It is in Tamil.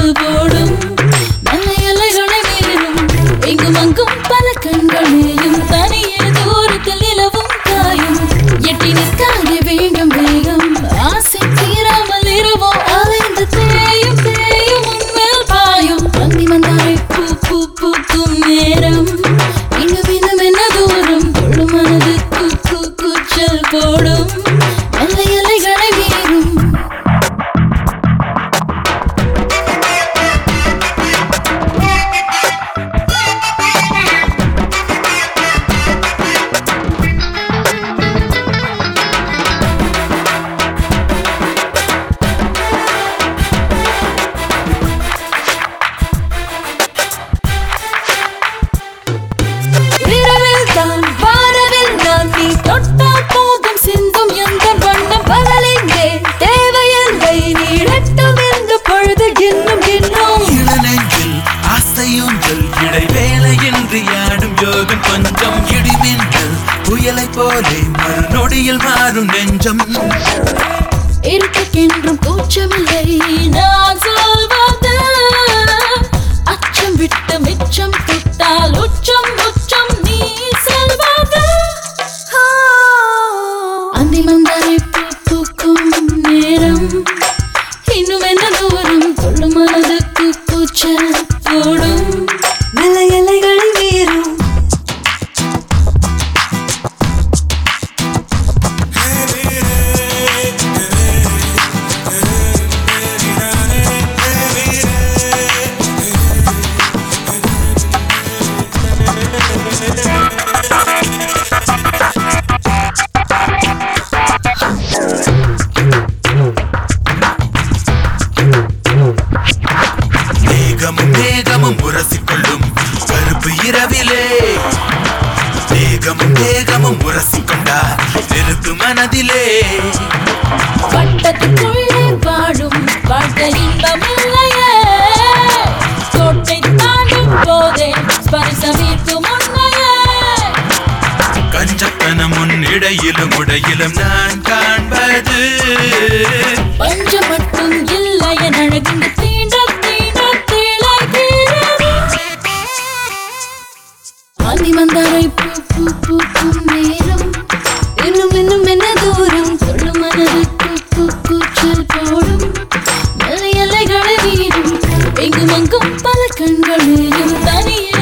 கூச்சல் போடும் நல்ல எல்லைகளை மீறும் எங்கும் அங்கும் பல கண்களையும் தனியே தூரத்தில் நிலவும் காயும் எட்டி நிற்காத வேண்டும் வேகம் ஆசை தீராமல் இரவும் அலைந்து தேயும் தேயும் உன்மேல் பாயும் அந்தி வந்தாரை பூ பூ பூக்கும் நேரம் இன்னும் இன்னும் என்ன தூரம் தொழு மனது கூ கூ கூச்சல் போடும் நல்ல எல்லைகளை மீறும் இரவில் தான் வாரவில் நான் நீ தொட்டால் போதும் சிந்தும் எந்த வண்ணம் பகலிங்கே தேவையில்லை நீளட்டும் இந்த பொழுது இன்னும் இன்னும் இளநெஞ்சில் ஆசையூஞ்சல் இடைவேளையின்றி ஆடும் யோகம் கொஞ்சம் இடிமின்னல் புயலை போலே மறுநொடியில் மாறும் நெஞ்சம் இருட்டுக்கென்றும் கூச்சமில்லை நான் சொல்வது அச்சம் விட்டு மிச்சம் தொட்டால் உச்சம் உச்சம் நீ சொல்வது அந்தி மந்தாரை பூ பூக்கும் நேரம் இன்னும் என்ன தூரம் கொள்ளும் மனதுக்கு கூச்சல் போடும் நல்ல எல்லைகளை மீறும் மேகமும் மேகமும் உரசிக்கொள்ளும் கருப்பு இரவிலே மேகமும் மேகமும் உரசிக்கொண்டார் நெருப்பு மனதிலே வட்டத்துக்குள்ளே வாழும் வாழ்க்கை இன்பமில்லையே கோட்டை தாண்டும் போதே ஸ்பரிசம் ஈர்க்கும் உன்னையே கஞ்சத்தனம் உன் இடையிலும் உடையிலும் நான் காண்பது பஞ்சம் மட்டும் இல்லை என் அழகின் தீண்ட தீண்ட திளைக்கிறது ஆந்தி மந்தாரை பூ பூ பூக்கும் நேரம் இன்னும் இன்னும் என்ன தூரம் சொல்லும் மனது கூ கூ கூச்சல் போடும் நல்ல எல்லைகளை மீறும் எங்கும் அங்கும் பல கண்களையும் தனியே